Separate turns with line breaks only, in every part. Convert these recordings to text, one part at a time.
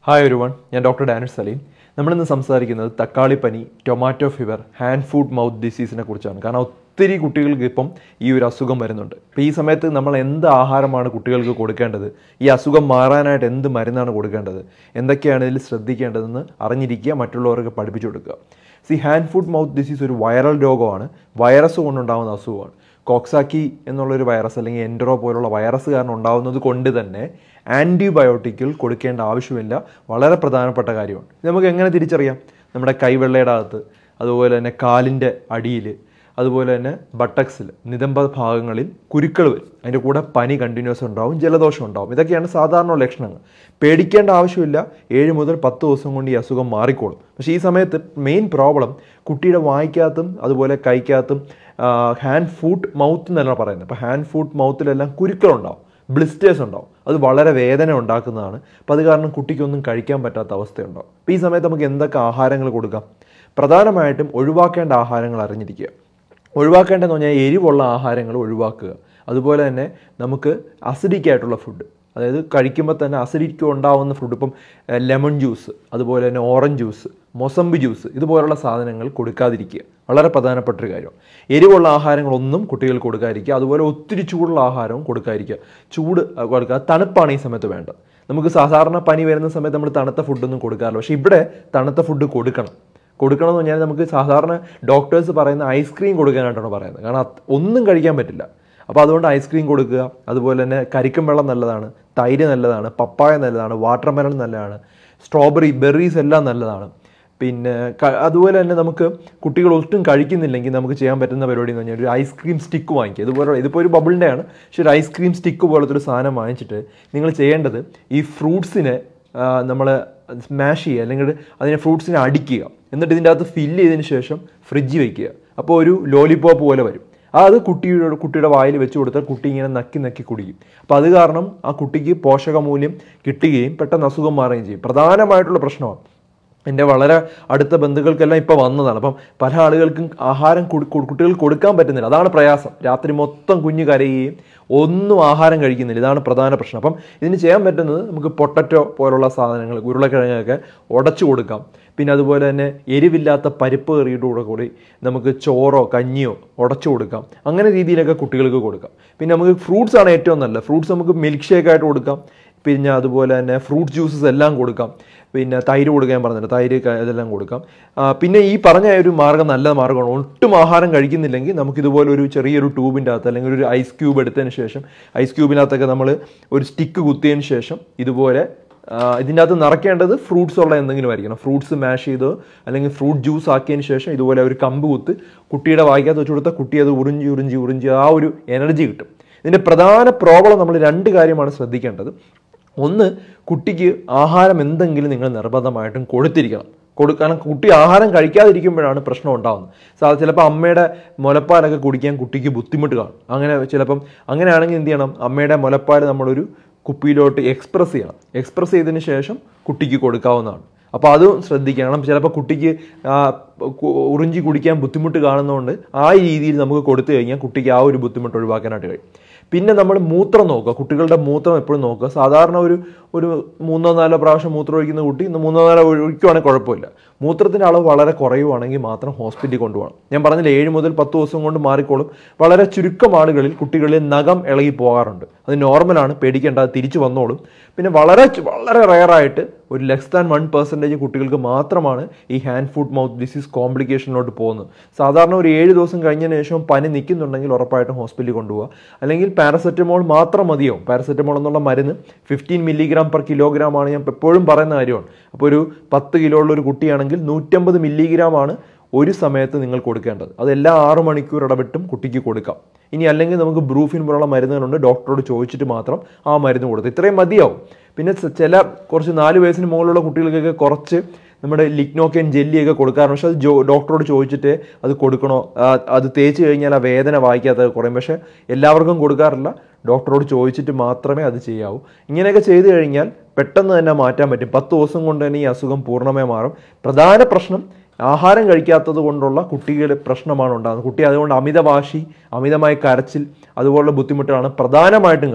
hi ഒരു one ഞാൻ doctor Danish Saleem നമ്മളിന്ന് സംസാരിക്കുന്നത് തക്കാളിപ്പനി tomato fever hand foot mouth ഡിസീസിനെ കുറിച്ചാണ് കാരണം ഒത്തിരി കുട്ടികൾക്ക് ഇപ്പം ഈ ഒരു അസുഖം വരുന്നുണ്ട് അപ്പോൾ ഈ സമയത്ത് നമ്മൾ എന്ത് ആഹാരമാണ് കുട്ടികൾക്ക് കൊടുക്കേണ്ടത് ഈ അസുഖം മാറാനായിട്ട് എന്ത് മരുന്നാണ് കൊടുക്കേണ്ടത് എന്തൊക്കെയാണ് ഇതിൽ ശ്രദ്ധിക്കേണ്ടതെന്ന് അറിഞ്ഞിരിക്കുക മറ്റുള്ളവർക്ക് പഠിപ്പിച്ചു കൊടുക്കുക സി ഹാൻഡ് ഫുഡ് മൗത്ത് ഡിസീസ് ഒരു വൈറൽ രോഗമാണ് വൈറസ് കൊണ്ടുണ്ടാകുന്ന അസുഖമാണ് കോക്സാക്കി എന്നുള്ളൊരു വൈറസ് അല്ലെങ്കിൽ എൻഡറോ പോലുള്ള വൈറസ് കാരണം ഉണ്ടാകുന്നത് കൊണ്ട് തന്നെ ആൻറ്റിബയോട്ടിക്കുകൾ കൊടുക്കേണ്ട ആവശ്യമില്ല വളരെ പ്രധാനപ്പെട്ട കാര്യമാണ് ഇത് നമുക്ക് എങ്ങനെ തിരിച്ചറിയാം നമ്മുടെ കൈവെള്ളയുടെ അകത്ത് അതുപോലെ തന്നെ കാലിൻ്റെ അടിയിൽ അതുപോലെ തന്നെ ബട്ടക്സിൽ നിതംബ ഭാഗങ്ങളിൽ കുരുക്കൾ വരും അതിൻ്റെ കൂടെ പനി കണ്ടിന്യൂസ് ഉണ്ടാവും ജലദോഷം ഉണ്ടാവും ഇതൊക്കെയാണ് സാധാരണ ലക്ഷണങ്ങൾ പേടിക്കേണ്ട ആവശ്യമില്ല ഏഴ് മുതൽ പത്ത് ദിവസം കൊണ്ട് ഈ അസുഖം മാറിക്കോളും പക്ഷേ ഈ സമയത്ത് മെയിൻ പ്രോബ്ലം കുട്ടിയുടെ വായിക്കകത്തും അതുപോലെ കൈക്കകത്തും ഹാൻഡ് ഫുഡ് മൗത്ത് എന്നല്ല പറയുന്നത് അപ്പോൾ ഹാൻഡ് ഫുഡ് മൗത്തിലെല്ലാം കുരുക്കളുണ്ടാവും ബ്ലിസ്റ്റേഴ്സ് ഉണ്ടാവും അത് വളരെ വേദന ഉണ്ടാക്കുന്നതാണ് അപ്പോൾ അത് കാരണം കുട്ടിക്കൊന്നും കഴിക്കാൻ പറ്റാത്ത അവസ്ഥയുണ്ടാവും അപ്പോൾ ഈ സമയത്ത് നമുക്ക് എന്തൊക്കെ ആഹാരങ്ങൾ കൊടുക്കാം പ്രധാനമായിട്ടും ഒഴിവാക്കേണ്ട ആഹാരങ്ങൾ അറിഞ്ഞിരിക്കുക ഒഴിവാക്കേണ്ടതെന്ന് പറഞ്ഞാൽ എരിവുള്ള ആഹാരങ്ങൾ ഒഴിവാക്കുക അതുപോലെ തന്നെ നമുക്ക് അസിഡിക് ആയിട്ടുള്ള ഫുഡ് അതായത് കഴിക്കുമ്പോൾ തന്നെ അസിഡിക്ക് ഉണ്ടാവുന്ന ഫുഡ് ഇപ്പം ലെമൺ ജ്യൂസ് അതുപോലെ തന്നെ ഓറഞ്ച് ജ്യൂസ് മൊസമ്പി ജ്യൂസ് ഇതുപോലുള്ള സാധനങ്ങൾ കൊടുക്കാതിരിക്കുക വളരെ പ്രധാനപ്പെട്ട ഒരു കാര്യമാണ് എരിവുള്ള ആഹാരങ്ങളൊന്നും കുട്ടികൾ കൊടുക്കാതിരിക്കുക അതുപോലെ ഒത്തിരി ചൂടുള്ള ആഹാരവും കൊടുക്കാതിരിക്കുക ചൂട് കൊടുക്കുക തണുപ്പാണ് ഈ സമയത്ത് വേണ്ടത് നമുക്ക് സാധാരണ പനി വരുന്ന സമയത്ത് നമ്മൾ തണുത്ത ഫുഡൊന്നും കൊടുക്കാറില്ല പക്ഷേ ഇവിടെ തണുത്ത ഫുഡ് കൊടുക്കണം കൊടുക്കണം എന്ന് പറഞ്ഞാൽ നമുക്ക് സാധാരണ ഡോക്ടേഴ്സ് പറയുന്ന ഐസ്ക്രീം കൊടുക്കാനായിട്ടാണ് പറയുന്നത് കാരണം അത് ഒന്നും കഴിക്കാൻ പറ്റില്ല അപ്പോൾ അതുകൊണ്ട് ഐസ്ക്രീം കൊടുക്കുക അതുപോലെ തന്നെ കരിക്കും വെള്ളം നല്ലതാണ് തൈര് നല്ലതാണ് പപ്പായ നല്ലതാണ് വാട്ടർ മെലൺ നല്ലതാണ് സ്ട്രോബെറി ബെറീസ് എല്ലാം നല്ലതാണ് പിന്നെ ക- അതുപോലെ തന്നെ നമുക്ക് കുട്ടികൾ ഒട്ടും കഴിക്കുന്നില്ലെങ്കിൽ നമുക്ക് ചെയ്യാൻ പറ്റുന്ന പരിപാടി എന്ന് പറഞ്ഞാൽ ഒരു ഐസ്ക്രീം സ്റ്റിക്ക് വാങ്ങിക്കുക ഇതുപോലെ ഇതിപ്പോൾ ഒരു ബബിളിൻ്റെ ആണ് പക്ഷെ ഒരു ഐസ്ക്രീം സ്റ്റിക്ക് പോലത്തെ ഒരു സാധനം വാങ്ങിച്ചിട്ട് നിങ്ങൾ ചെയ്യേണ്ടത് ഈ ഫ്രൂട്ട്സിനെ നമ്മൾ സ്മാഷ് ചെയ്യുക അല്ലെങ്കിൽ അതിനെ ഫ്രൂട്ട്സിനെ അടിക്കുക എന്നിട്ട് ഇതിൻ്റെ അകത്ത് ഫില്ല് ചെയ്തതിന് ശേഷം ഫ്രിഡ്ജ് വയ്ക്കുക അപ്പോൾ ഒരു ലോലിപോപ്പ് പോലെ വരും ആ അത് കുട്ടിയുടെ കുട്ടിയുടെ വായിൽ വെച്ച് കൊടുത്താൽ കുട്ടി ഇങ്ങനെ നക്കി നക്കി കുടിക്കും അപ്പോൾ അത് കാരണം ആ കുട്ടിക്ക് പോഷകമൂല്യം കിട്ടുകയും പെട്ടെന്ന് അസുഖം മാറുകയും ചെയ്യും പ്രധാനമായിട്ടുള്ള പ്രശ്നമാണ് എൻ്റെ വളരെ അടുത്ത ബന്ധുക്കൾക്കെല്ലാം ഇപ്പോൾ വന്നതാണ് അപ്പം പല ആളുകൾക്കും ആഹാരം കൊടു- കൊടു- കുട്ടികൾക്ക് കൊടുക്കാൻ പറ്റുന്നില്ല അതാണ് പ്രയാസം രാത്രി മൊത്തം കുഞ്ഞ് കരയുകയും ഒന്നും ആഹാരം കഴിക്കുന്നില്ല ഇതാണ് പ്രധാന പ്രശ്നം അപ്പം ഇതിന് ചെയ്യാൻ പറ്റുന്നത് നമുക്ക് പൊട്ടറ്റോ പോലുള്ള സാധനങ്ങൾ ഉരുളക്കിഴങ്ങൊക്കെ ഉടച്ചു കൊടുക്കാം പിന്നെ അതുപോലെ തന്നെ എരിവില്ലാത്ത പരിപ്പ് കറിയുടെ കൂടെ കൂടി നമുക്ക് ചോറോ കഞ്ഞിയോ ഉടച്ചു കൊടുക്കാം അങ്ങനെ രീതിയിലൊക്കെ കുട്ടികൾക്ക് കൊടുക്കാം പിന്നെ നമുക്ക് ഫ്രൂട്ട്സ് ആണ് ഏറ്റവും നല്ലത് ഫ്രൂട്ട്സ് നമുക്ക് മിൽക്ക് ഷേക്ക് ആയിട്ട് കൊടുക്കാം പിന്നെ അതുപോലെ തന്നെ ഫ്രൂട്ട് ജ്യൂസസ് എല്ലാം കൊടുക്കാം പിന്നെ തൈര് കൊടുക്കാൻ പറഞ്ഞിട്ട് തൈര് ക- ഇതെല്ലാം കൊടുക്കാം ആ, പിന്നെ ഈ പറഞ്ഞ ഒരു മാർഗ്ഗം നല്ല മാർഗ്ഗമാണ് ഒട്ടും ആഹാരം കഴിക്കുന്നില്ലെങ്കിൽ നമുക്ക് ഇതുപോലെ ഒരു ചെറിയൊരു ട്യൂബിൻ്റെ അകത്ത് അല്ലെങ്കിൽ ഒരു ഐസ് ക്യൂബ് എടുത്തതിന് ശേഷം ഐസ് ക്യൂബിനകത്തൊക്കെ നമ്മൾ ഒരു സ്റ്റിക്ക് കുത്തിയതിന് ശേഷം ഇതുപോലെ ആ, ഇതിൻ്റെ അകത്ത് നിറയ്ക്കേണ്ടത് ഫ്രൂട്ട്സ് ഉള്ള എന്തെങ്കിലും ആയിരിക്കണം ഫ്രൂട്ട്സ് മാഷ് ചെയ്തോ അല്ലെങ്കിൽ ഫ്രൂട്ട് ജ്യൂസ് ആക്കിയതിന് ശേഷം ഇതുപോലെ ഒരു കമ്പ് കുത്ത് കുട്ടിയുടെ വായിക്കകത്ത് വെച്ച് കൊടുത്താൽ കുട്ടി അത് ഉറിഞ്ചി ഉറിഞ്ചി ഉറിഞ്ചി ആ ഒരു എനർജി കിട്ടും ഇതിൻ്റെ പ്രധാന പ്രോബ്ലം നമ്മൾ രണ്ട് കാര്യമാണ് ശ്രദ്ധിക്കേണ്ടത് ഒന്ന് കുട്ടിക്ക് ആഹാരം എന്തെങ്കിലും നിങ്ങൾ നിർബന്ധമായിട്ടും കൊടുത്തിരിക്കണം കൊടു കാരണം കുട്ടി ആഹാരം കഴിക്കാതിരിക്കുമ്പോഴാണ് പ്രശ്നം ഉണ്ടാകുന്നത് സാ ചിലപ്പോൾ അമ്മയുടെ മുലപ്പാലൊക്കെ കുടിക്കാൻ കുട്ടിക്ക് ബുദ്ധിമുട്ട് കാണും അങ്ങനെ ചിലപ്പം അങ്ങനെയാണെങ്കിൽ എന്ത് ചെയ്യണം അമ്മയുടെ മുലപ്പാൽ നമ്മളൊരു കുപ്പിയിലോട്ട് എക്സ്പ്രസ് ചെയ്യണം എക്സ്പ്രസ് ചെയ്തതിന് ശേഷം കുട്ടിക്ക് കൊടുക്കാവുന്നതാണ് അപ്പോൾ അതും ശ്രദ്ധിക്കണം ചിലപ്പോൾ കുട്ടിക്ക് ആ, കു- ഉറിഞ്ചി കുടിക്കാൻ ബുദ്ധിമുട്ട് കാണുന്നതുകൊണ്ട് ആ രീതിയിൽ നമുക്ക് കൊടുത്തു കഴിഞ്ഞാൽ കുട്ടിക്ക് ആ ഒരു ബുദ്ധിമുട്ട് ഒഴിവാക്കാനായിട്ട് കഴിയും പിന്നെ നമ്മൾ മൂത്രം നോക്കുക കുട്ടികളുടെ മൂത്രം എപ്പോഴും നോക്കുക സാധാരണ ഒരു ഒരു മൂന്നോ നാലോ പ്രാവശ്യം മൂത്രം ഒഴിക്കുന്ന കുട്ടി ഇന്ന് മൂന്നോ നാലോ ഒഴിക്കുവാണെങ്കിൽ കുഴപ്പമില്ല മൂത്രത്തിൻ്റെ അളവ് വളരെ കുറയുവാണെങ്കിൽ മാത്രം ഹോസ്പിറ്റലിൽ കൊണ്ടുപോകണം ഞാൻ പറഞ്ഞില്ല ഏഴ് മുതൽ പത്ത് ദിവസം കൊണ്ട് മാറിക്കോളും വളരെ ചുരുക്കം ആളുകളിൽ കുട്ടികളിൽ നഖം ഇളകി പോകാറുണ്ട് അത് നോർമലാണ് പേടിക്കേണ്ട അത് തിരിച്ചു വന്നോളും പിന്നെ വളരെ ചു- വളരെ റയറായിട്ട് ഒരു ലെസ് ദാൻ വൺ പെർസെൻറ്റേജ് കുട്ടികൾക്ക് മാത്രമാണ് ഈ ഹാൻഡ് ഫുഡ് മൗത്ത് ഡിസീസ് കോംപ്ലിക്കേഷനിലോട്ട് പോകുന്നത് സാധാരണ ഒരു ഏഴ് ദിവസം കഴിഞ്ഞതിന് ശേഷം പനി നിൽക്കുന്നുണ്ടെങ്കിൽ ഉറപ്പായിട്ടും ഹോസ്പിറ്റലിൽ കൊണ്ടുപോകുക അല്ലെങ്കിൽ പാരസെറ്റമോൾ മാത്രം മതിയോ പാരസെറ്റമോൾ എന്നുള്ള മരുന്ന് ഫിഫ്റ്റീൻ മില്ലിഗ്രാം പെർ കിലോഗ്രാം ആണ് ഞാൻ എപ്പോഴും പറയുന്ന കാര്യമാണ് അപ്പോൾ ഒരു പത്ത് കിലോ ഉള്ള ഒരു കുട്ടിയാണെങ്കിൽ നൂറ്റമ്പത് മില്ലിഗ്രാം ആണ് ഒരു സമയത്ത് നിങ്ങൾ കൊടുക്കേണ്ടത് അത് എല്ലാ ആറ് മണിക്കൂർ ഇടവിട്ടും കുട്ടിക്ക് കൊടുക്കാം ഇനി അല്ലെങ്കിൽ നമുക്ക് ബ്രൂഫിൻ പോലുള്ള മരുന്നുകളുണ്ട് ഡോക്ടറോട് ചോദിച്ചിട്ട് മാത്രം ആ മരുന്ന് കൊടുത്ത് ഇത്രയും മതിയാവും പിന്നെ ച- ചില കുറച്ച് നാല് വയസ്സിന് മുകളിലുള്ള കുട്ടികൾക്കൊക്കെ കുറച്ച് നമ്മുടെ ലിഗ്നോക്കൻ ജെല്ലിയൊക്കെ കൊടുക്കാറുണ്ട് പക്ഷെ അത് ജോ ഡോക്ടറോട് ചോദിച്ചിട്ട് അത് കൊടുക്കണോ ആ, അത് തേച്ച് കഴിഞ്ഞാൽ ആ വേദന വായിക്കാത്തത് കുറയും പക്ഷേ എല്ലാവർക്കും കൊടുക്കാറില്ല ഡോക്ടറോട് ചോദിച്ചിട്ട് മാത്രമേ അത് ചെയ്യാവൂ ഇങ്ങനെയൊക്കെ ചെയ്തു കഴിഞ്ഞാൽ പെട്ടെന്ന് തന്നെ മാറ്റാൻ പറ്റും പത്ത് ദിവസം കൊണ്ട് തന്നെ ഈ അസുഖം പൂർണ്ണമായി മാറും പ്രധാന പ്രശ്നം ആഹാരം കഴിക്കാത്തത് കൊണ്ടുള്ള കുട്ടികളുടെ പ്രശ്നമാണ് ഉണ്ടാകുന്നത് കുട്ടി അതുകൊണ്ട് അമിതവാശി അമിതമായ കരച്ചിൽ അതുപോലുള്ള ബുദ്ധിമുട്ടുകളാണ് പ്രധാനമായിട്ടും കാണുന്നത്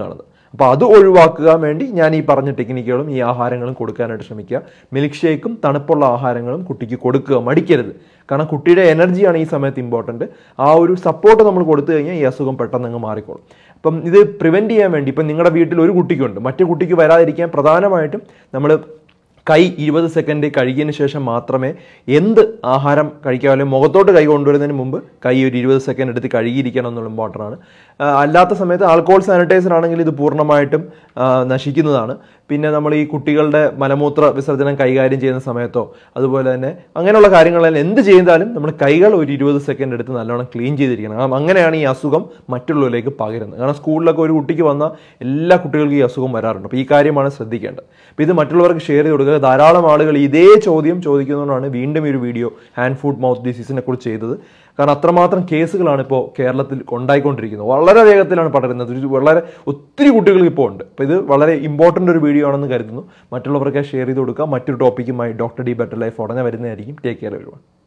അപ്പോൾ അത് ഒഴിവാക്കുക വേണ്ടി ഞാൻ ഈ പറഞ്ഞ ടെക്നിക്കുകളും ഈ ആഹാരങ്ങളും കൊടുക്കാനായിട്ട് ശ്രമിക്കുക മിൽക്ക് ഷേക്കും തണുപ്പുള്ള ആഹാരങ്ങളും കുട്ടിക്ക് കൊടുക്കുക മടിക്കരുത് കാരണം കുട്ടിയുടെ എനർജിയാണ് ഈ സമയത്ത് ഇമ്പോർട്ടൻറ്റ് ആ ഒരു സപ്പോർട്ട് നമ്മൾ കൊടുത്തു കഴിഞ്ഞാൽ ഈ അസുഖം പെട്ടെന്ന് അങ്ങ് മാറിക്കോളും അപ്പം ഇത് പ്രിവെൻറ്റ് ചെയ്യാൻ വേണ്ടി ഇപ്പം നിങ്ങളുടെ വീട്ടിൽ ഒരു കുട്ടിക്കുണ്ട് മറ്റു കുട്ടിക്ക് വരാതിരിക്കാൻ പ്രധാനമായിട്ടും നമ്മൾ കൈ ഇരുപത് സെക്കൻഡ് കഴുകിയതിന് ശേഷം മാത്രമേ എന്ത് ആഹാരം കഴിക്കാൻ അല്ലെങ്കിൽ മുഖത്തോട്ട് കൈ കൊണ്ടുവരുന്നതിന് മുമ്പ് കൈ ഒരു ഇരുപത് സെക്കൻഡ് എടുത്ത് കഴുകിയിരിക്കണം എന്നുള്ള ഇമ്പോർട്ടൻ്റ് ആണ് ആ, അല്ലാത്ത സമയത്ത് ആൽക്കോഹോൾ സാനിറ്റൈസർ ആണെങ്കിൽ ഇത് പൂർണ്ണമായിട്ടും ആ, നശിക്കുന്നതാണ് പിന്നെ നമ്മൾ ഈ കുട്ടികളുടെ മലമൂത്ര വിസർജനം കൈകാര്യം ചെയ്യുന്ന സമയത്തോ അതുപോലെ തന്നെ അങ്ങനെയുള്ള കാര്യങ്ങളെല്ലാം എന്ത് ചെയ്താലും നമ്മൾ കൈകൾ ഒരു ഇരുപത് സെക്കൻഡ് എടുത്ത് നല്ലോണം ക്ലീൻ ചെയ്തിരിക്കണം കാരണം അങ്ങനെയാണ് ഈ അസുഖം മറ്റുള്ളവരിലേക്ക് പകരുന്നത് കാരണം സ്കൂളിലൊക്കെ ഒരു കുട്ടിക്ക് വന്ന എല്ലാ കുട്ടികൾക്കും ഈ അസുഖം വരാറുണ്ട് അപ്പോൾ ഈ കാര്യമാണ് ശ്രദ്ധിക്കേണ്ടത് അപ്പോൾ ഇത് മറ്റുള്ളവർക്ക് ഷെയർ ചെയ്ത് കൊടുക്കുക ധാരാളം ആളുകൾ ഇതേ ചോദ്യം ചോദിക്കുന്നതുകൊണ്ടാണ് വീണ്ടും ഈ ഒരു വീഡിയോ ഹാൻഡ് ഫുഡ് മൗത്ത് ഡിസീസിനെ കുറിച്ച് ചെയ്തത് കാരണം അത്രമാത്രം കേസുകളാണ് ഇപ്പോൾ കേരളത്തിൽ ഉണ്ടായിക്കൊണ്ടിരിക്കുന്നത് വളരെ വേഗത്തിലാണ് പടരുന്നത് ഒരു വളരെ ഒത്തിരി കുട്ടികൾക്ക് ഇപ്പോൾ ഉണ്ട് അപ്പോൾ ഇത് വളരെ ഇമ്പോർട്ടൻ്റ് ഒരു വീഡിയോ ആണെന്ന് കരുതുന്നു മറ്റുള്ളവർക്ക് ഷെയർ ചെയ്ത് കൊടുക്കുക മറ്റൊരു ടോപ്പിക്കുമായി ഡോക്ടർ ഡി ബെറ്റർ ലൈഫ് ഉടനെ വരുന്നതായിരിക്കും ടേക്ക് കെയർ വരുവാൻ